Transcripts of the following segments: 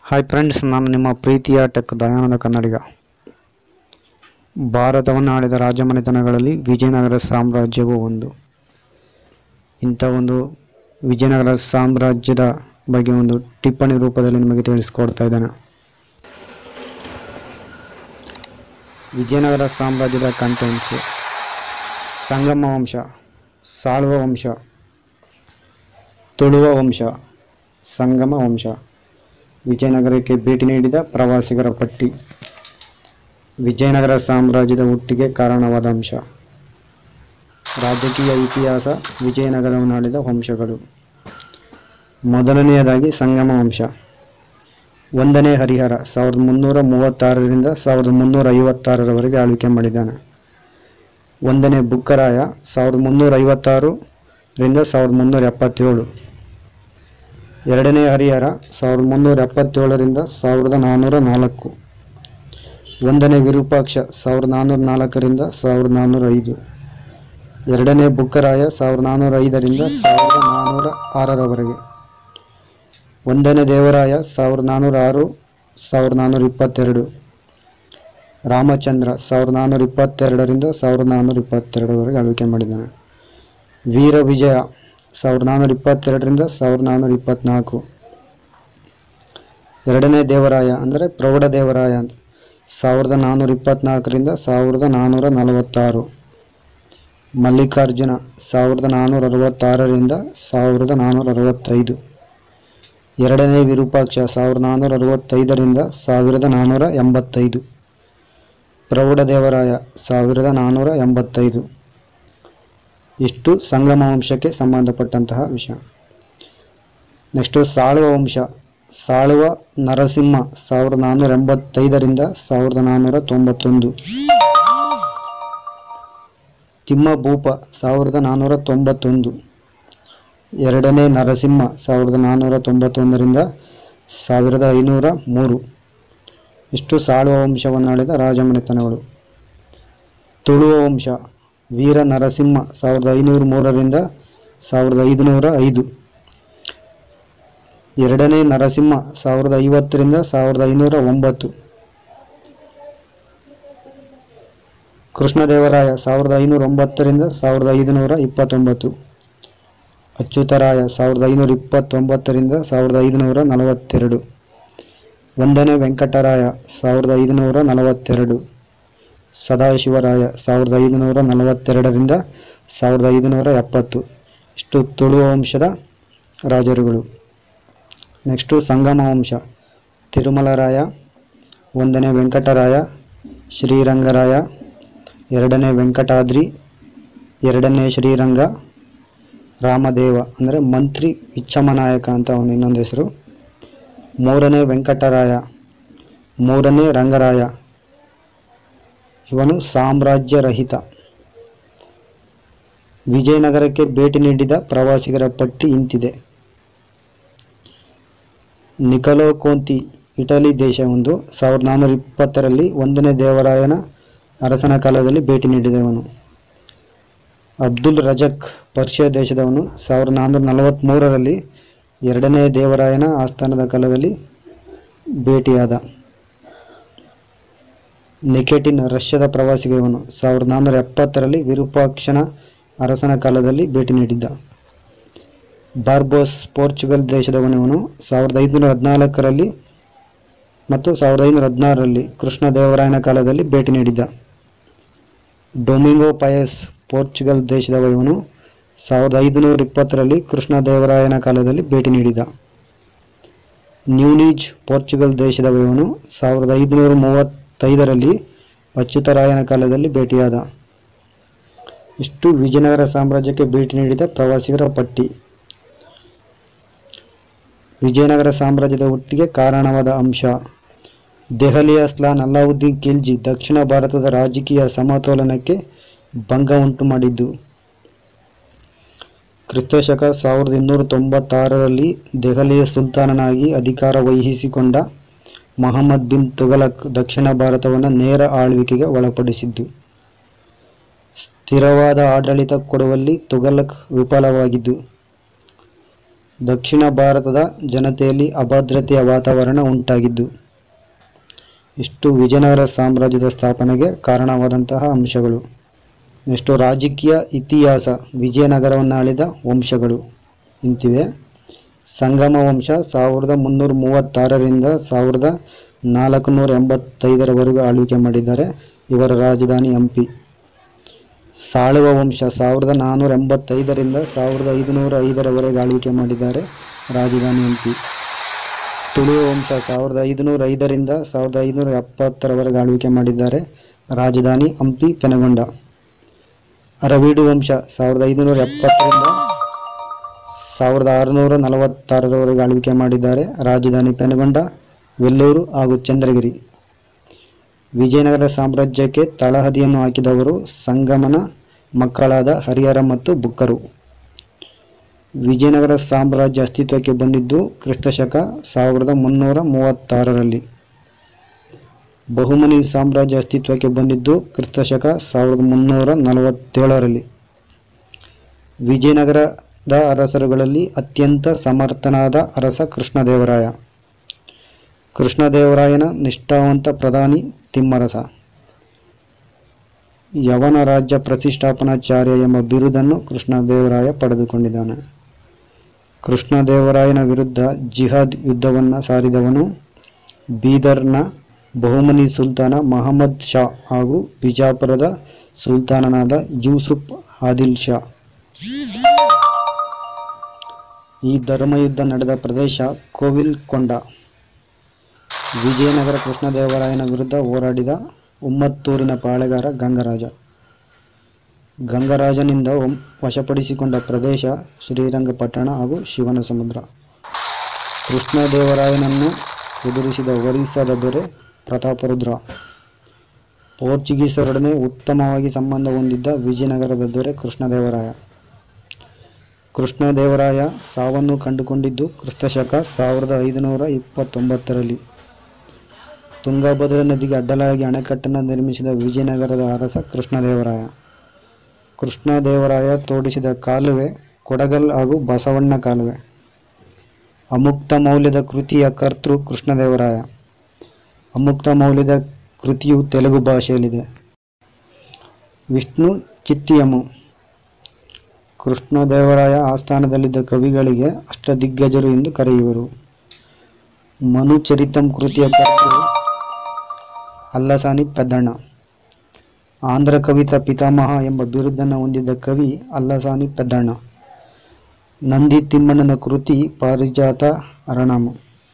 hi friends ನಾನು ನಿಮ್ಮ ಪ್ರೀತಿಯ ಟೆಕ್ ದಯಾನಂದ ಕನ್ನಡಿಗ ಭಾರತವನ್ನು ಆಳಿದ ರಾಜಮನೆತನಗಳಲ್ಲಿ ವಿಜಯನಗರ ಸಾಮ್ರಾಜ್ಯವು ಒಂದು ಇಂಥ ಒಂದು ವಿಜಯನಗರ ಸಾಮ್ರಾಜ್ಯದ ಬಗ್ಗೆ ಒಂದು ಟಿಪ್ಪಣಿ ರೂಪದಲ್ಲಿ ನಿಮಗೆ ತಿಳಿಸ್ಕೊಡ್ತಾ ಇದ್ದೇನೆ ವಿಜಯನಗರ ಸಾಮ್ರಾಜ್ಯದ ಕಂಟೆಂಟ್ಸ್ ಸಂಗಮ ವಂಶ ಸಾಳುವ ವಂಶ ತುಳುವ ವಂಶ ಸಂಗಮ ವಂಶ ವಿಜಯನಗರಕ್ಕೆ ಭೇಟಿ ನೀಡಿದ ಪ್ರವಾಸಿಗರ ಪಟ್ಟಿ ವಿಜಯನಗರ ಸಾಮ್ರಾಜ್ಯದ ಹುಟ್ಟಿಗೆ ಕಾರಣವಾದ ಅಂಶ ರಾಜಕೀಯ ಇತಿಹಾಸ ವಿಜಯನಗರವನ್ನು ಆಳಿದ ವಂಶಗಳು ಮೊದಲನೆಯದಾಗಿ ಸಂಗಮ ವಂಶ ಒಂದನೇ ಹರಿಹರ ಸಾವಿರದ ಮುನ್ನೂರ ಮೂವತ್ತಾರರಿಂದ ಸಾವಿರದ ಮುನ್ನೂರ ಐವತ್ತಾರರವರೆಗೆ ಆಳ್ವಿಕೆ ಮಾಡಿದ್ದಾನೆ ಒಂದನೇ ಬುಕ್ಕರಾಯ ಸಾವಿರದ ಮುನ್ನೂರ ಐವತ್ತಾರರಿಂದ ಸಾವಿರದ ಮುನ್ನೂರ ಎಪ್ಪತ್ತೇಳು ಎರಡನೇ ಹರಿಹರ ಸಾವಿರದ ಮುನ್ನೂರ ಎಪ್ಪತ್ತೇಳರಿಂದ ಸಾವಿರದ ನಾನ್ನೂರ ನಾಲ್ಕು ಒಂದನೇ ವಿರೂಪಾಕ್ಷ ಸಾವಿರದ ನಾನ್ನೂರ ನಾಲ್ಕರಿಂದ ಸಾವಿರದ ನಾನ್ನೂರ ಐದು ಎರಡನೇ ಬುಕ್ಕರಾಯ ಸಾವಿರದ ನಾನ್ನೂರ ಐದರಿಂದ ಸಾವಿರದ ನಾನ್ನೂರ ಆರರವರೆಗೆ ಒಂದನೇ ದೇವರಾಯ ಸಾವಿರದ ನಾನ್ನೂರ ಆರು ಸಾವಿರದ ನಾನ್ನೂರ ಇಪ್ಪತ್ತೆರಡು ರಾಮಚಂದ್ರ ಸಾವಿರದ ನಾನ್ನೂರ ಇಪ್ಪತ್ತೆರಡರಿಂದ ಸಾವಿರದ ನಾನ್ನೂರ ಇಪ್ಪತ್ತೆರಡರವರೆಗೆ ಆಳ್ವಿಕೆ ಮಾಡಿದ್ದಾನೆ ವೀರ ವಿಜಯ ಸಾವಿರದ ನಾನ್ನೂರ ಇಪ್ಪತ್ತೆರಡರಿಂದ ಸಾವಿರದ ನಾನ್ನೂರ ಇಪ್ಪತ್ತ್ನಾಲ್ಕು ಎರಡನೇ ದೇವರಾಯ ಅಂದರೆ ಪ್ರೌಢ ದೇವರಾಯ ಅಂತ ಸಾವಿರದ ನಾನ್ನೂರ ಇಪ್ಪತ್ತ್ನಾಲ್ಕರಿಂದ ಸಾವಿರದ ನಾನ್ನೂರ ನಲವತ್ತಾರು ಮಲ್ಲಿಕಾರ್ಜುನ ಸಾವಿರದ ನಾನ್ನೂರ ಅರವತ್ತಾರರಿಂದ ಸಾವಿರದ ನಾನ್ನೂರ ಅರವತ್ತೈದು ಎರಡನೇ ವಿರೂಪಾಕ್ಷ ಸಾವಿರದ ನಾನ್ನೂರ ಅರವತ್ತೈದರಿಂದ ಸಾವಿರದ ನಾನ್ನೂರ ಎಂಬತ್ತೈದು ಪ್ರೌಢ ದೇವರಾಯ ಸಾವಿರದ ನಾನ್ನೂರ ಎಂಬತ್ತೈದು ಇಷ್ಟು ಸಂಗಮ ವಂಶಕ್ಕೆ ಸಂಬಂಧಪಟ್ಟಂತಹ ವಿಷಯ ನೆಕ್ಸ್ಟು ಸಾಳುವ ವಂಶ ಸಾಳುವ ನರಸಿಂಹ ಸಾವಿರದ ನಾನ್ನೂರ ಎಂಬತ್ತೈದರಿಂದ ಸಾವಿರದ ನಾನ್ನೂರ ತೊಂಬತ್ತೊಂದು ತಿಮ್ಮಭೂಪ ಸಾವಿರದ ನಾನ್ನೂರ ತೊಂಬತ್ತೊಂದು ಎರಡನೇ ನರಸಿಂಹ ಸಾವಿರದ ನಾನ್ನೂರ ತೊಂಬತ್ತೊಂದರಿಂದ ಸಾವಿರದ ಐನೂರ ಮೂರು ಇಷ್ಟು ಸಾಳುವ ವಂಶವನ್ನಾಳಿದ ರಾಜಮನೆತನಗಳು ತುಳುವ ವಂಶ ವೀರ ನರಸಿಂಹ ಸಾವಿರದ ಐನೂರ ಮೂರರಿಂದ ಸಾವಿರದ ಐದುನೂರ ಐದು ಎರಡನೇ ನರಸಿಂಹ ಸಾವಿರದ ಐವತ್ತರಿಂದ ಸಾವಿರದ ಐನೂರ ಒಂಬತ್ತು ಕೃಷ್ಣದೇವರಾಯ ಸಾವಿರದ ಐನೂರ ಒಂಬತ್ತರಿಂದ ಸಾವಿರದ ಐದುನೂರ ಇಪ್ಪತ್ತೊಂಬತ್ತು ಅಚ್ಯುತರಾಯ ಸಾವಿರದ ಐನೂರ ಇಪ್ಪತ್ತೊಂಬತ್ತರಿಂದ ಸಾವಿರದ ಐದುನೂರ ನಲವತ್ತೆರಡು ಒಂದನೇ ವೆಂಕಟರಾಯ ಸಾವಿರದ ಐದುನೂರ ನಲವತ್ತೆರಡು ಸದಾಶಿವರಾಯ ಸಾವಿರದ ಐದುನೂರ ನಲವತ್ತೆರಡರಿಂದ ಸಾವಿರದ ಐದುನೂರ ಎಪ್ಪತ್ತು ಇಷ್ಟು ತುಳು ವಂಶದ ರಾಜರುಗಳು ನೆಕ್ಸ್ಟು ಸಂಗಮ ವಂಶ ತಿರುಮಲರಾಯ ಒಂದನೇ ವೆಂಕಟರಾಯ ಶ್ರೀರಂಗರಾಯ ಎರಡನೇ ವೆಂಕಟಾದ್ರಿ ಎರಡನೇ ಶ್ರೀರಂಗ ರಾಮದೇವ ಅಂದರೆ ಮಂತ್ರಿ ಇಚ್ಛಮನಾಯಕ ಅಂತ ಅವನ ಇನ್ನೊಂದು ಹೆಸರು ಮೂರನೇ ವೆಂಕಟರಾಯ ಮೂರನೇ ರಂಗರಾಯ ಇವನು ಸಾಮ್ರಾಜ್ಯರಹಿತ ವಿಜಯನಗರಕ್ಕೆ ಭೇಟಿ ನೀಡಿದ ಪ್ರವಾಸಿಗರ ಪಟ್ಟಿ ಇಂತಿದೆ ನಿಕಲೋ ಕೋಂತಿ ಇಟಲಿ ದೇಶ ಒಂದು ಸಾವಿರದ ನಾನ್ನೂರ ಇಪ್ಪತ್ತರಲ್ಲಿ ಒಂದನೇ ದೇವರಾಯನ ಅರಸನ ಕಾಲದಲ್ಲಿ ಭೇಟಿ ನೀಡಿದವನು ಅಬ್ದುಲ್ ರಜಕ್ ಪರ್ಷಿಯಾ ದೇಶದವನು ಸಾವಿರದ ನಾನ್ನೂರ ನಲವತ್ತ್ಮೂರರಲ್ಲಿ ಎರಡನೇ ದೇವರಾಯನ ಆಸ್ಥಾನದ ಕಾಲದಲ್ಲಿ ಭೇಟಿಯಾದ ನಿಕೆಟಿನ್ ರಷ್ಯಾದ ಪ್ರವಾಸಿಗ ಇವನು ಸಾವಿರದ ನಾನ್ನೂರ ಎಪ್ಪತ್ತರಲ್ಲಿ ವಿರೂಪಾಕ್ಷನ ಅರಸನ ಕಾಲದಲ್ಲಿ ಭೇಟಿ ನೀಡಿದ್ದ ಬಾರ್ಬೋಸ್ ಪೋರ್ಚುಗಲ್ ದೇಶದವನಿವನು ಸಾವಿರದ ಐದುನೂರ ಹದಿನಾಲ್ಕರಲ್ಲಿ ಮತ್ತು ಸಾವಿರದ ಐನೂರ ಹದಿನಾರರಲ್ಲಿ ಕೃಷ್ಣದೇವರಾಯನ ಕಾಲದಲ್ಲಿ ಭೇಟಿ ನೀಡಿದ್ದ ಡೊಮಿಂಗೋ ಪಯಸ್ ಪೋರ್ಚುಗಲ್ ದೇಶದವ ಇವನು ಸಾವಿರದ ಐದುನೂರ ಇಪ್ಪತ್ತರಲ್ಲಿ ಕೃಷ್ಣದೇವರಾಯನ ಕಾಲದಲ್ಲಿ ಭೇಟಿ ನೀಡಿದ ನ್ಯೂನೀಜ್ ಪೋರ್ಚುಗಲ್ ದೇಶದವ ಇವನು ಸಾವಿರದ ಐದುನೂರ ಮೂವತ್ತೈದರಲ್ಲಿ ಅಚ್ಯುತರಾಯನ ಕಾಲದಲ್ಲಿ ಭೇಟಿಯಾದ ಇಷ್ಟು ವಿಜಯನಗರ ಸಾಮ್ರಾಜ್ಯಕ್ಕೆ ಭೇಟಿ ನೀಡಿದ ಪ್ರವಾಸಿಗರ ಪಟ್ಟಿ ವಿಜಯನಗರ ಸಾಮ್ರಾಜ್ಯದ ಹುಟ್ಟಿಗೆ ಕಾರಣವಾದ ಅಂಶ ದೆಹಲಿಯ ಸ್ಲಾನ್ ಅಲ್ಲಾವುದ್ದೀನ್ ಖಿಲ್ಜಿ ದಕ್ಷಿಣ ಭಾರತದ ರಾಜಕೀಯ ಸಮತೋಲನಕ್ಕೆ ಭಂಗ ಉಂಟು ಮಾಡಿದ್ದು ಕ್ರಿಸ್ತಶಕ ಸಾವಿರದ ಇನ್ನೂರ ತೊಂಬತ್ತಾರರಲ್ಲಿ ದೆಹಲಿಯ ಸುಲ್ತಾನನಾಗಿ ಅಧಿಕಾರ ವಹಿಸಿಕೊಂಡ ಮಹಮ್ಮದ್ ಬಿನ್ ತುಘಲಕ್ ದಕ್ಷಿಣ ಭಾರತವನ್ನು ನೇರ ಆಳ್ವಿಕೆಗೆ ಒಳಪಡಿಸಿದ್ದು ಸ್ಥಿರವಾದ ಆಡಳಿತ ಕೊಡುವಲ್ಲಿ ತುಘಲಕ್ ವಿಫಲವಾಗಿದ್ದು ದಕ್ಷಿಣ ಭಾರತದ ಜನತೆಯಲ್ಲಿ ಅಭದ್ರತೆಯ ವಾತಾವರಣ ಉಂಟಾಗಿದ್ದು ಇಷ್ಟು ವಿಜಯನಗರ ಸಾಮ್ರಾಜ್ಯದ ಸ್ಥಾಪನೆಗೆ ಕಾರಣವಾದಂತಹ ಅಂಶಗಳು ನೆಕ್ಸ್ಟು ರಾಜಕೀಯ ಇತಿಹಾಸ ವಿಜಯನಗರವನ್ನು ಆಳಿದ ವಂಶಗಳು ಇಂತಿವೆ ಸಂಗಮ ವಂಶ ಸಾವಿರದ ಮುನ್ನೂರ ಮೂವತ್ತಾರರಿಂದ ಸಾವಿರದ ನಾಲ್ಕುನೂರ ಎಂಬತ್ತೈದರವರೆಗೂ ಆಳ್ವಿಕೆ ಮಾಡಿದ್ದಾರೆ ಇವರ ರಾಜಧಾನಿ ಹಂಪಿ ಸಾಳುವ ವಂಶ ಸಾವಿರದ ನಾನ್ನೂರ ಎಂಬತ್ತೈದರಿಂದ ಸಾವಿರದ ಐದುನೂರ ಐದರವರೆಗೆ ಆಳ್ವಿಕೆ ಮಾಡಿದ್ದಾರೆ ರಾಜಧಾನಿ ಹಂಪಿ ತುಳುವ ವಂಶ ಸಾವಿರದ ಐದುನೂರ ಐದರಿಂದ ಸಾವಿರದ ಐದುನೂರ ಎಪ್ಪತ್ತರವರೆಗೆ ಆಳ್ವಿಕೆ ಮಾಡಿದ್ದಾರೆ ರಾಜಧಾನಿ ಹಂಪಿ ಪೆನಗೊಂಡ ಅರವೀಡು ವಂಶ ಸಾವಿರದ ಐದುನೂರ ಎಪ್ಪತ್ತರಿಂದ ಸಾವಿರದ ಆರುನೂರ ನಲವತ್ತಾರರವರೆಗೆ ಆಳ್ವಿಕೆ ಮಾಡಿದ್ದಾರೆ ರಾಜಧಾನಿ ಪೆನಗೊಂಡ ವೆಲ್ಲೂರು ಹಾಗೂ ಚಂದ್ರಗಿರಿ ವಿಜಯನಗರ ಸಾಮ್ರಾಜ್ಯಕ್ಕೆ ತಳಹದಿಯನ್ನು ಹಾಕಿದವರು ಸಂಗಮನ ಮಕ್ಕಳಾದ ಹರಿಹರ ಮತ್ತು ಬುಕ್ಕರು ವಿಜಯನಗರ ಸಾಮ್ರಾಜ್ಯ ಅಸ್ತಿತ್ವಕ್ಕೆ ಬಂದಿದ್ದು ಕ್ರಿಸ್ತಶಕ ಸಾವಿರದ ಮುನ್ನೂರ ಮೂವತ್ತಾರರಲ್ಲಿ ಬಹುಮನಿ ಸಾಮ್ರಾಜ್ಯ ಅಸ್ತಿತ್ವಕ್ಕೆ ಬಂದಿದ್ದು ಕ್ರಿಸ್ತಶಕ ಸಾವಿರದ ಮುನ್ನೂರ ನಲವತ್ತೇಳರಲ್ಲಿ ವಿಜಯನಗರದ ಅರಸರುಗಳಲ್ಲಿ ಅತ್ಯಂತ ಸಮರ್ಥನಾದ ಅರಸ ಕೃಷ್ಣದೇವರಾಯ ಕೃಷ್ಣದೇವರಾಯನ ನಿಷ್ಠಾವಂತ ಪ್ರಧಾನಿ ತಿಮ್ಮರಸ ಯವನ ರಾಜ್ಯ ಪ್ರತಿಷ್ಠಾಪನಾಚಾರ್ಯ ಎಂಬ ಬಿರುದನ್ನು ಕೃಷ್ಣದೇವರಾಯ ಪಡೆದುಕೊಂಡಿದ್ದಾನೆ ಕೃಷ್ಣದೇವರಾಯನ ವಿರುದ್ಧ ಜಿಹಾದ್ ಯುದ್ಧವನ್ನು ಸಾರಿದವನು ಬೀದರ್ನ ಬಹುಮನಿ ಸುಲ್ತಾನ ಮಹಮ್ಮದ್ ಶಾ ಹಾಗೂ ಬಿಜಾಪುರದ ಸುಲ್ತಾನನಾದ ಯೂಸುಫ್ ಆದಿಲ್ ಶಾ ಈ ಧರ್ಮಯುದ್ಧ ನಡೆದ ಪ್ರದೇಶ ಕೋವಿಲ್ಕೊಂಡ ವಿಜಯನಗರ ಕೃಷ್ಣದೇವರಾಯನ ವಿರುದ್ಧ ಹೋರಾಡಿದ ಉಮ್ಮತ್ತೂರಿನ ಪಾಳೆಗಾರ ಗಂಗರಾಜ ಗಂಗರಾಜನಿಂದ ಒಮ್- ವಶಪಡಿಸಿಕೊಂಡ ಪ್ರದೇಶ ಶ್ರೀರಂಗಪಟ್ಟಣ ಹಾಗೂ ಶಿವನ ಸಮುದ್ರ ಕೃಷ್ಣದೇವರಾಯನನ್ನು ಎದುರಿಸಿದ ಒರಿಸ್ಸಾದ ದೊರೆ ಪ್ರತಾಪರುದ್ರ ಪೋರ್ಚುಗೀಸರೊಡನೆ ಉತ್ತಮವಾಗಿ ಸಂಬಂಧ ಹೊಂದಿದ್ದ ವಿಜಯನಗರದ ದೊರೆ ಕೃಷ್ಣದೇವರಾಯ ಕೃಷ್ಣದೇವರಾಯ ಸಾವನ್ನು ಕಂಡುಕೊಂಡಿದ್ದು ಕ್ರಿಸ್ತಶಕ ಸಾವಿರದ ಐದುನೂರ ಇಪ್ಪತ್ತೊಂಬತ್ತರಲ್ಲಿ ತುಂಗಭದ್ರಾ ನದಿಗೆ ಅಡ್ಡಲಾಗಿ ಅಣೆಕಟ್ಟನ್ನು ನಿರ್ಮಿಸಿದ ವಿಜಯನಗರದ ಅರಸ ಕೃಷ್ಣದೇವರಾಯ ಕೃಷ್ಣದೇವರಾಯ ತೋಡಿಸಿದ ಕಾಲುವೆ ಕೊಡಗಲ್ ಹಾಗೂ ಬಸವಣ್ಣ ಕಾಲುವೆ ಅಮುಕ್ತ ಮೌಲ್ಯದ ಕೃತಿಯ ಕರ್ತೃ ಕೃಷ್ಣದೇವರಾಯ ಅಮುಕ್ತ ಮೌಲ್ಯದ ಕೃತಿಯು ತೆಲುಗು ಭಾಷೆಯಲ್ಲಿದೆ ವಿಷ್ಣು ಚಿತ್ತಿಯಮು ಕೃಷ್ಣದೇವರಾಯ ಆಸ್ಥಾನದಲ್ಲಿದ್ದ ಕವಿಗಳಿಗೆ ಅಷ್ಟದಿಗ್ಗಜರು ಎಂದು ಕರೆಯುವರು ಮನುಚರಿತಂ ಕೃತಿಯ ಕರ್ತೃ ಅಲ್ಲಸಾನಿ ಪೆದ್ದಣ್ಣ ಆಂಧ್ರ ಕವಿತ ಪಿತಾಮಹ ಎಂಬ ಬಿರುದನ್ನು ಹೊಂದಿದ್ದ ಕವಿ ಅಲ್ಲಸಾನಿ ಪೆದ್ದಣ್ಣ ನಂದಿ ತಿಮ್ಮಣ್ಣನ ಕೃತಿ ಪಾರಿಜಾತ ಅರಣಾಮ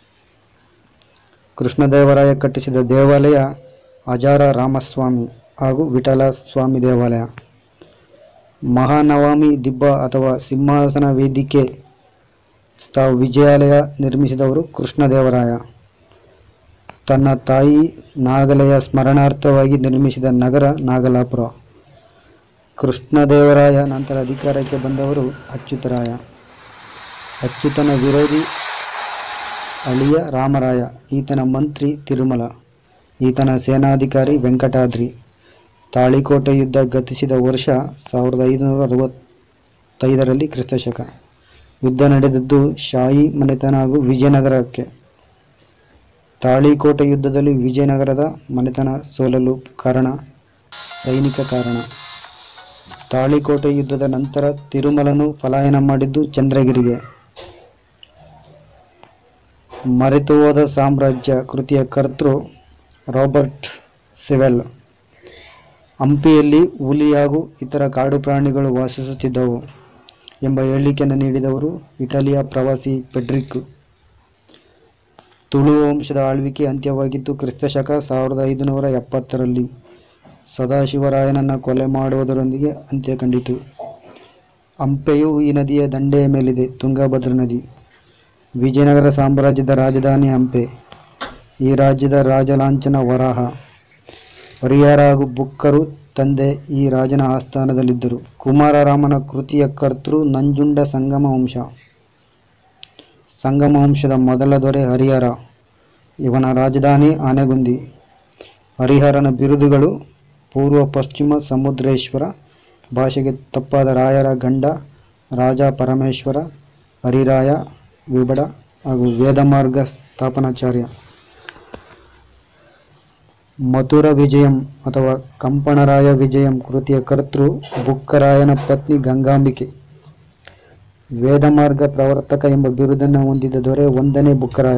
ಕೃಷ್ಣದೇವರಾಯ ಕಟ್ಟಿಸಿದ ದೇವಾಲಯ ಅಜಾರ ರಾಮಸ್ವಾಮಿ ಹಾಗೂ ವಿಠಲ ಸ್ವಾಮಿ ದೇವಾಲಯ ಮಹಾನವಮಿ ದಿಬ್ಬ ಅಥವಾ ಸಿಂಹಾಸನ ವೇದಿಕೆ ಸ್ಥ ವಿಜಯಾಲಯ ನಿರ್ಮಿಸಿದವರು ಕೃಷ್ಣದೇವರಾಯ ತನ್ನ ತಾಯಿ ನಾಗಲೆಯ ಸ್ಮರಣಾರ್ಥವಾಗಿ ನಿರ್ಮಿಸಿದ ನಗರ ನಾಗಲಾಪುರ ಕೃಷ್ಣದೇವರಾಯ ನಂತರ ಅಧಿಕಾರಕ್ಕೆ ಬಂದವರು ಅಚ್ಯುತರಾಯ ಅಚ್ಯುತನ ವಿರೋಧಿ ಅಳಿಯ ರಾಮರಾಯ ಈತನ ಮಂತ್ರಿ ತಿರುಮಲ ಈತನ ಸೇನಾಧಿಕಾರಿ ವೆಂಕಟಾದ್ರಿ ತಾಳಿಕೋಟೆ ಯುದ್ಧ ಗತಿಸಿದ ವರ್ಷ ಸಾವಿರದ ಐದುನೂರ ಅರವತ್ತೈದರಲ್ಲಿ ಕ್ರಿಸ್ತಶಕ ಯುದ್ಧ ನಡೆದದ್ದು ಶಾಹಿ ಮನೆತನ ಹಾಗೂ ವಿಜಯನಗರಕ್ಕೆ ತಾಳಿಕೋಟೆ ಯುದ್ಧದಲ್ಲಿ ವಿಜಯನಗರದ ಮನೆತನ ಸೋಲಲು ಕಾರಣ ಸೈನಿಕ ಕಾರಣ ತಾಳಿಕೋಟೆ ಯುದ್ಧದ ನಂತರ ತಿರುಮಲನು ಪಲಾಯನ ಮಾಡಿದ್ದು ಚಂದ್ರಗಿರಿಗೆ ಮರೆತು ಹೋದ ಸಾಮ್ರಾಜ್ಯ ಕೃತಿಯ ಕರ್ತೃ ರಾಬರ್ಟ್ ಸಿವೆಲ್ ಹಂಪಿಯಲ್ಲಿ ಹುಲಿ ಹಾಗೂ ಇತರ ಕಾಡು ಪ್ರಾಣಿಗಳು ವಾಸಿಸುತ್ತಿದ್ದವು ಎಂಬ ಹೇಳಿಕೆಯನ್ನು ನೀಡಿದವರು ಇಟಲಿಯ ಪ್ರವಾಸಿ ಪೆಡ್ರಿಕ್ ತುಳು ವಂಶದ ಆಳ್ವಿಕೆ ಅಂತ್ಯವಾಗಿದ್ದು ಕ್ರಿಸ್ತಶಕ ಸಾವಿರದ ಐದುನೂರ ಎಪ್ಪತ್ತರಲ್ಲಿ ಸದಾಶಿವರಾಯನನ್ನು ಕೊಲೆ ಮಾಡುವುದರೊಂದಿಗೆ ಅಂತ್ಯ ಕಂಡಿತು ಹಂಪೆಯು ಈ ನದಿಯ ದಂಡೆಯ ಮೇಲಿದೆ ತುಂಗಭದ್ರಾ ನದಿ ವಿಜಯನಗರ ಸಾಮ್ರಾಜ್ಯದ ರಾಜಧಾನಿ ಹಂಪೆ ಈ ರಾಜ್ಯದ ರಾಜಲಾಂಛನ ವರಾಹ ಹರಿಹರ ಹಾಗೂ ಬುಕ್ಕರು ತಂದೆ ಈ ರಾಜನ ಆಸ್ಥಾನದಲ್ಲಿದ್ದರು ಕುಮಾರರಾಮನ ಕೃತಿಯ ಕರ್ತೃ ನಂಜುಂಡ ಸಂಗಮ ವಂಶ ಸಂಗಮ ವಂಶದ ಮೊದಲ ದೊರೆ ಹರಿಹರ ಇವನ ರಾಜಧಾನಿ ಆನೆಗುಂದಿ ಹರಿಹರನ ಬಿರುದುಗಳು ಪೂರ್ವ ಪಶ್ಚಿಮ ಸಮುದ್ರೇಶ್ವರ ಭಾಷೆಗೆ ತಪ್ಪಾದ ರಾಯರ ಗಂಡ ರಾಜ ಪರಮೇಶ್ವರ ಹರಿರಾಯ ವಿಬಡ ಹಾಗೂ ವೇದಮಾರ್ಗ ಸ್ಥಾಪನಾಚಾರ್ಯ ಮಥುರ ವಿಜಯಂ ಅಥವಾ ಕಂಪಣರಾಯ ವಿಜಯಂ ಕೃತಿಯ ಕರ್ತೃ ಬುಕ್ಕರಾಯನ ಪತ್ನಿ ಗಂಗಾಂಬಿಕೆ ವೇದಮಾರ್ಗ ಪ್ರವರ್ತಕ ಎಂಬ ಬಿರುದನ್ನು ಹೊಂದಿದ ದೊರೆ ಒಂದನೇ ಬುಕ್ಕರಾಯ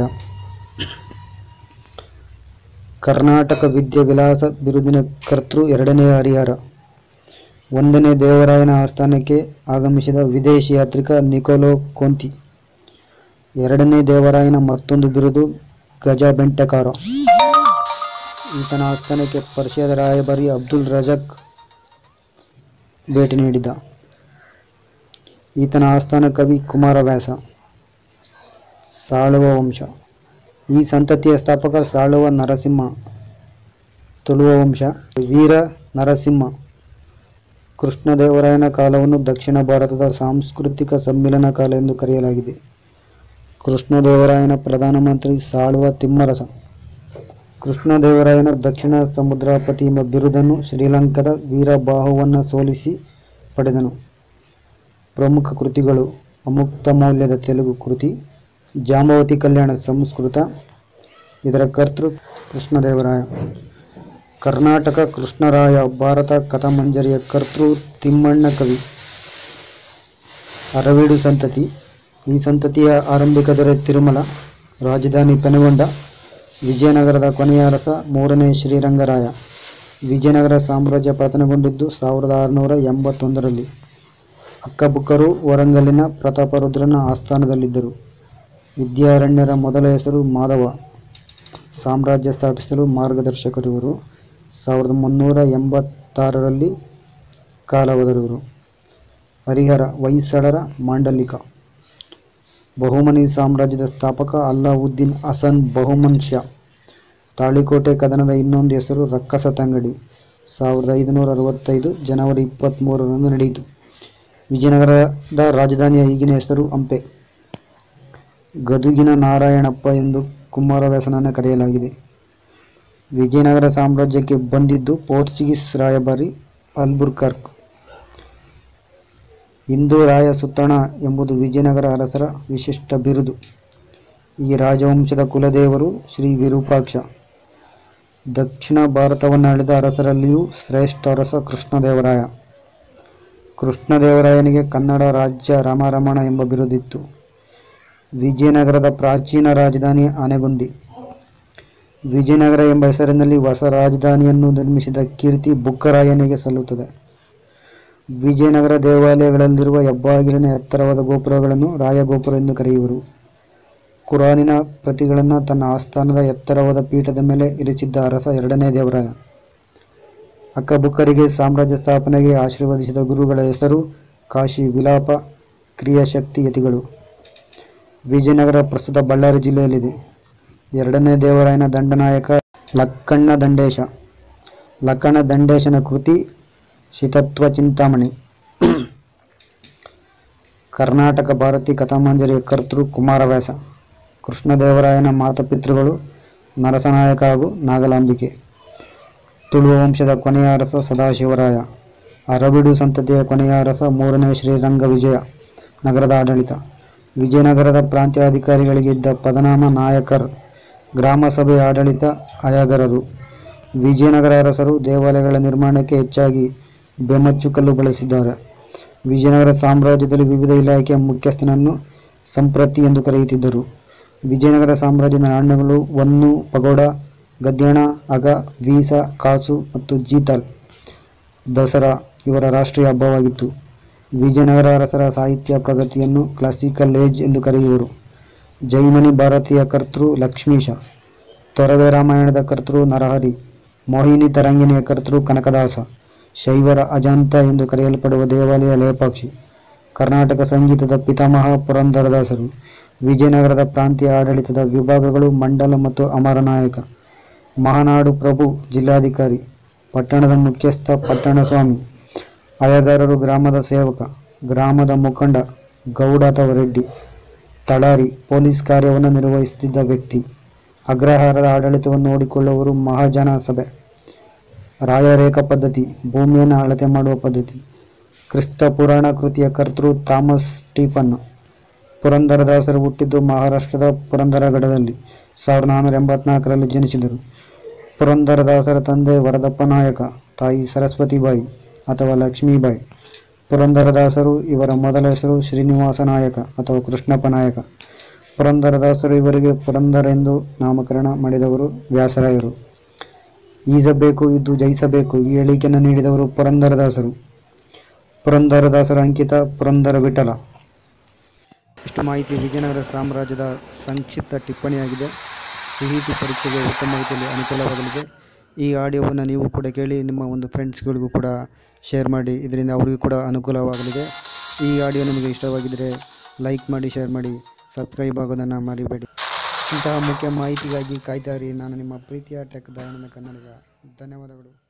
ಕರ್ನಾಟಕ ವಿದ್ಯೆ ವಿಲಾಸ ಬಿರುದಿನ ಕರ್ತೃ ಎರಡನೇ ಹರಿಹರ ಒಂದನೇ ದೇವರಾಯನ ಆಸ್ಥಾನಕ್ಕೆ ಆಗಮಿಸಿದ ವಿದೇಶಿ ಯಾತ್ರಿಕ ನಿಕೋಲೋ ಕೊಂತಿ ಎರಡನೇ ದೇವರಾಯನ ಮತ್ತೊಂದು ಬಿರುದು ಗಜ ಬೆಂಟಕಾರ ಈತನ ಆಸ್ಥಾನಕ್ಕೆ ಪರ್ಷಿಯಾದ ರಾಯಭಾರಿ ಅಬ್ದುಲ್ ರಜಾಕ್ ಭೇಟಿ ನೀಡಿದ ಈತನ ಆಸ್ಥಾನ ಕವಿ ಕುಮಾರವ್ಯಾಸ ಸಾಳುವ ವಂಶ ಈ ಸಂತತಿಯ ಸ್ಥಾಪಕ ಸಾಳುವ ನರಸಿಂಹ ತುಳುವ ವಂಶ ವೀರ ನರಸಿಂಹ ಕೃಷ್ಣದೇವರಾಯನ ಕಾಲವನ್ನು ದಕ್ಷಿಣ ಭಾರತದ ಸಾಂಸ್ಕೃತಿಕ ಸಮ್ಮಿಲನ ಕಾಲ ಎಂದು ಕರೆಯಲಾಗಿದೆ ಕೃಷ್ಣದೇವರಾಯನ ಪ್ರಧಾನಮಂತ್ರಿ ಸಾಳುವ ತಿಮ್ಮರಸ ಕೃಷ್ಣದೇವರಾಯನ ದಕ್ಷಿಣ ಸಮುದ್ರಾಪತಿ ಎಂಬ ಬಿರುದನ್ನು ಶ್ರೀಲಂಕಾದ ವೀರಬಾಹುವನ್ನು ಸೋಲಿಸಿ ಪಡೆದನು ಪ್ರಮುಖ ಕೃತಿಗಳು ಅಮುಕ್ತ ಮೌಲ್ಯದ ತೆಲುಗು ಕೃತಿ ಜಾಂಬವತಿ ಕಲ್ಯಾಣ ಸಂಸ್ಕೃತ ಇದರ ಕರ್ತೃ ಕೃಷ್ಣದೇವರಾಯ ಕರ್ನಾಟಕ ಕೃಷ್ಣರಾಯ ಭಾರತ ಕಥಾಮಂಜರಿಯ ಕರ್ತೃ ತಿಮ್ಮಣ್ಣ ಕವಿ ಅರವೀಡು ಸಂತತಿ ಈ ಸಂತತಿಯ ಆರಂಭಿಕ ದೊರೆ ತಿರುಮಲ ರಾಜಧಾನಿ ಪೆನಗೊಂಡ ವಿಜಯನಗರದ ಕೊನೆಯ ಅರಸ ಮೂರನೇ ಶ್ರೀರಂಗರಾಯ ವಿಜಯನಗರ ಸಾಮ್ರಾಜ್ಯ ಪತನಗೊಂಡಿದ್ದು ಸಾವಿರದ ಆರುನೂರ ಎಂಬತ್ತೊಂದರಲ್ಲಿ ಅಕ್ಕಬುಕ್ಕರು ವರಂಗಲ್ಲಿನ ಪ್ರತಾಪರುದ್ರನ ಆಸ್ಥಾನದಲ್ಲಿದ್ದರು ವಿದ್ಯಾರಣ್ಯರ ಮೊದಲ ಹೆಸರು ಮಾಧವ ಸಾಮ್ರಾಜ್ಯ ಸ್ಥಾಪಿಸಲು ಮಾರ್ಗದರ್ಶಕರಿವರು ಸಾವಿರದ ಮುನ್ನೂರ ಎಂಬತ್ತಾರರಲ್ಲಿ ಕಾಲವದರಿವರು ಹರಿಹರ ಹೊಯ್ಸಳರ ಮಾಂಡಲಿಕ ಬಹುಮನಿ ಸಾಮ್ರಾಜ್ಯದ ಸ್ಥಾಪಕ ಅಲ್ಲಾವುದ್ದೀನ್ ಹಸನ್ ಬಹುಮನ್ ಶಾ ತಾಳಿಕೋಟೆ ಕದನದ ಇನ್ನೊಂದು ಹೆಸರು ರಕ್ಕಸ ತಂಗಡಿ ಸಾವಿರದ ಐದುನೂರ ಅರವತ್ತೈದು ಜನವರಿ ಇಪ್ಪತ್ತ್ಮೂರರಂದು ನಡೆಯಿತು ವಿಜಯನಗರದ ರಾಜಧಾನಿಯ ಈಗಿನ ಹೆಸರು ಹಂಪೆ ಗದುಗಿನ ನಾರಾಯಣಪ್ಪ ಎಂದು ಕುಮಾರವ್ಯಾಸನನ್ನು ಕರೆಯಲಾಗಿದೆ ವಿಜಯನಗರ ಸಾಮ್ರಾಜ್ಯಕ್ಕೆ ಬಂದಿದ್ದು ಪೋರ್ಚುಗೀಸ್ ರಾಯಭಾರಿ ಅಲ್ಬುರ್ಕರ್ಕ್ ಹಿಂದೂ ರಾಯ ಸುತ್ತಣ ಎಂಬುದು ವಿಜಯನಗರ ಅರಸರ ವಿಶಿಷ್ಟ ಬಿರುದು ಈ ರಾಜವಂಶದ ಕುಲದೇವರು ಶ್ರೀ ವಿರೂಪಾಕ್ಷ ದಕ್ಷಿಣ ಭಾರತವನ್ನಾಳಿದ ಅರಸರಲ್ಲಿಯೂ ಶ್ರೇಷ್ಠ ಅರಸ ಕೃಷ್ಣದೇವರಾಯ ಕೃಷ್ಣದೇವರಾಯನಿಗೆ ಕನ್ನಡ ರಾಜ್ಯ ರಾಮರಮಣ ಎಂಬ ಬಿರುದಿತ್ತು ವಿಜಯನಗರದ ಪ್ರಾಚೀನ ರಾಜಧಾನಿ ಆನೆಗುಂದಿ ವಿಜಯನಗರ ಎಂಬ ಹೆಸರಿನಲ್ಲಿ ಹೊಸ ರಾಜಧಾನಿಯನ್ನು ನಿರ್ಮಿಸಿದ ಕೀರ್ತಿ ಬುಕ್ಕರಾಯನಿಗೆ ಸಲ್ಲುತ್ತದೆ ವಿಜಯನಗರ ದೇವಾಲಯಗಳಲ್ಲಿರುವ ಹೆಬ್ಬಾಗಿಲಿನ ಎತ್ತರವಾದ ಗೋಪುರಗಳನ್ನು ರಾಯಗೋಪುರ ಎಂದು ಕರೆಯುವರು ಕುರಾನಿನ ಪ್ರತಿಗಳನ್ನು ತನ್ನ ಆಸ್ಥಾನದ ಎತ್ತರವಾದ ಪೀಠದ ಮೇಲೆ ಇರಿಸಿದ್ದ ಅರಸ ಎರಡನೇ ದೇವರಾಯ ಅಕ್ಕಬುಕ್ಕರಿಗೆ ಸಾಮ್ರಾಜ್ಯ ಸ್ಥಾಪನೆಗೆ ಆಶೀರ್ವದಿಸಿದ ಗುರುಗಳ ಹೆಸರು ಕಾಶಿ ವಿಲಾಪ ಕ್ರಿಯಾಶಕ್ತಿ ಯತಿಗಳು ವಿಜಯನಗರ ಪ್ರಸ್ತುತ ಬಳ್ಳಾರಿ ಜಿಲ್ಲೆಯಲ್ಲಿದೆ ಎರಡನೇ ದೇವರಾಯನ ದಂಡನಾಯಕ ಲಕ್ಕಣ್ಣ ದಂಡೇಶ ಲಕ್ಕಣ್ಣ ದಂಡೇಶನ ಕೃತಿ ಶಿತತ್ವ ಚಿಂತಾಮಣಿ ಕರ್ನಾಟಕ ಭಾರತಿ ಕಥಾಮಂಜರಿಯ ಕರ್ತೃ ಕುಮಾರವ್ಯಾಸ ಕೃಷ್ಣದೇವರಾಯನ ಮಾತಪಿತೃಗಳು ನರಸನಾಯಕ ಹಾಗೂ ನಾಗಲಾಂಬಿಕೆ ತುಳುವ ವಂಶದ ಕೊನೆಯ ಅರಸ ಸದಾಶಿವರಾಯ ಅರಬಿಡು ಸಂತತಿಯ ಕೊನೆಯ ಅರಸ ಮೂರನೇ ಶ್ರೀರಂಗ ವಿಜಯ ನಗರದ ಆಡಳಿತ ವಿಜಯನಗರದ ಪ್ರಾಂತ್ಯಾಧಿಕಾರಿಗಳಿಗೆ ಇದ್ದ ಪದನಾಮ ನಾಯಕರ್ ಗ್ರಾಮ ಸಭೆಯ ಆಡಳಿತ ಅಯಗರರು ವಿಜಯನಗರ ಅರಸರು ದೇವಾಲಯಗಳ ನಿರ್ಮಾಣಕ್ಕೆ ಹೆಚ್ಚಾಗಿ ಬೆಮಚ್ಚುಕಲ್ಲು ಬಳಸಿದ್ದಾರೆ ವಿಜಯನಗರ ಸಾಮ್ರಾಜ್ಯದಲ್ಲಿ ವಿವಿಧ ಇಲಾಖೆಯ ಮುಖ್ಯಸ್ಥನನ್ನು ಸಂಪ್ರತಿ ಎಂದು ಕರೆಯುತ್ತಿದ್ದರು ವಿಜಯನಗರ ಸಾಮ್ರಾಜ್ಯದ ನಾಣ್ಯಗಳು ಒನ್ನು ಪಗೋಡ ಗದ್ಯಣ ಅಗ ವೀಸ ಕಾಸು ಮತ್ತು ಜೀತಲ್ ದಸರಾ ಇವರ ರಾಷ್ಟ್ರೀಯ ಹಬ್ಬವಾಗಿತ್ತು ವಿಜಯನಗರ ಅರಸರ ಸಾಹಿತ್ಯ ಪ್ರಗತಿಯನ್ನು ಕ್ಲಾಸಿಕಲ್ ಏಜ್ ಎಂದು ಕರೆಯುವರು ಜೈಮನಿ ಭಾರತೀಯ ಕರ್ತೃ ಲಕ್ಷ್ಮೀಶ ತೊರವೆ ರಾಮಾಯಣದ ಕರ್ತೃ ನರಹರಿ ಮೋಹಿನಿ ತರಂಗಿಣಿಯ ಕರ್ತೃ ಕನಕದಾಸ ಶೈವರ ಅಜಂತ ಎಂದು ಕರೆಯಲ್ಪಡುವ ದೇವಾಲಯ ಲೇಪಾಕ್ಷಿ ಕರ್ನಾಟಕ ಸಂಗೀತದ ಪಿತಾಮಹ ಪುರಂದರದಾಸರು ವಿಜಯನಗರದ ಪ್ರಾಂತೀಯ ಆಡಳಿತದ ವಿಭಾಗಗಳು ಮಂಡಲ ಮತ್ತು ಅಮರನಾಯಕ ಮಹಾನಾಡು ಪ್ರಭು ಜಿಲ್ಲಾಧಿಕಾರಿ ಪಟ್ಟಣದ ಮುಖ್ಯಸ್ಥ ಪಟ್ಟಣ ಸ್ವಾಮಿ ಅಯ್ಯಗಾರರು ಗ್ರಾಮದ ಸೇವಕ ಗ್ರಾಮದ ಮುಖಂಡ ಗೌಡ ಅಥವಾ ರೆಡ್ಡಿ ತಳಾರಿ ಪೊಲೀಸ್ ಕಾರ್ಯವನ್ನು ನಿರ್ವಹಿಸುತ್ತಿದ್ದ ವ್ಯಕ್ತಿ ಅಗ್ರಹಾರದ ಆಡಳಿತವನ್ನು ನೋಡಿಕೊಳ್ಳುವವರು ಮಹಾಜನ ಸಭೆ ರಾಯರೇಖಾ ಪದ್ಧತಿ ಭೂಮಿಯನ್ನು ಅಳತೆ ಮಾಡುವ ಪದ್ಧತಿ ಕ್ರಿಸ್ತ ಪುರಾಣ ಕೃತಿಯ ಕರ್ತೃ ಥಾಮಸ್ ಸ್ಟೀಫನ್ ಪುರಂದರದಾಸರು ಹುಟ್ಟಿದ್ದು ಮಹಾರಾಷ್ಟ್ರದ ಪುರಂದರಗಢದಲ್ಲಿ ಸಾವಿರದ ನಾನ್ನೂರ ಎಂಬತ್ನಾಲ್ಕರಲ್ಲಿ ಜನಿಸಿದರು ಪುರಂದರದಾಸರ ತಂದೆ ವರದಪ್ಪ ನಾಯಕ ತಾಯಿ ಸರಸ್ವತಿಬಾಯಿ ಅಥವಾ ಲಕ್ಷ್ಮೀಬಾಯಿ ಪುರಂದರದಾಸರು ಇವರ ಮೊದಲ ಹೆಸರು ಶ್ರೀನಿವಾಸ ನಾಯಕ ಅಥವಾ ಕೃಷ್ಣಪ್ಪ ನಾಯಕ ಪುರಂದರದಾಸರು ಇವರಿಗೆ ಪುರಂದರ ಎಂದು ನಾಮಕರಣ ಮಾಡಿದವರು ವ್ಯಾಸರಾಯರು ಈಜಬೇಕು ಇದ್ದು ಜಯಿಸಬೇಕು ಈ ಹೇಳಿಕೆಯನ್ನು ನೀಡಿದವರು ಪುರಂದರದಾಸರು ಪುರಂದರದಾಸರ ಅಂಕಿತ ಪುರಂದರ ವಿಠಲ ಇಷ್ಟು ಮಾಹಿತಿ ವಿಜಯನಗರ ಸಾಮ್ರಾಜ್ಯದ ಸಂಕ್ಷಿಪ್ತ ಟಿಪ್ಪಣಿಯಾಗಿದೆ ಸಿಹಿತಿ ಪರೀಕ್ಷೆಗೆ ಉತ್ತಮ ರೀತಿಯಲ್ಲಿ ಅನುಕೂಲವಾಗಲಿದೆ ಈ ಆಡಿಯೋವನ್ನು ನೀವು ಕೂಡ ಕೇಳಿ ನಿಮ್ಮ ಒಂದು ಫ್ರೆಂಡ್ಸ್ಗಳಿಗೂ ಕೂಡ ಶೇರ್ ಮಾಡಿ ಇದರಿಂದ ಅವರಿಗೂ ಕೂಡ ಅನುಕೂಲವಾಗಲಿದೆ ಈ ಆಡಿಯೋ ನಿಮಗೆ ಇಷ್ಟವಾಗಿದ್ದರೆ ಲೈಕ್ ಮಾಡಿ ಶೇರ್ ಮಾಡಿ ಸಬ್ಸ್ಕ್ರೈಬ್ ಆಗೋದನ್ನು ಮರಿಬೇಡಿ ಇಂತಹ ಮುಖ್ಯ ಮಾಹಿತಿಗಾಗಿ ಕಾಯ್ತಾ ಇರಿ ನಾನು ನಿಮ್ಮ ಪ್ರೀತಿಯ ಟೆಕ್ ದಯಾನಂದ ಕನ್ನಡಿಗ ಧನ್ಯವಾದಗಳು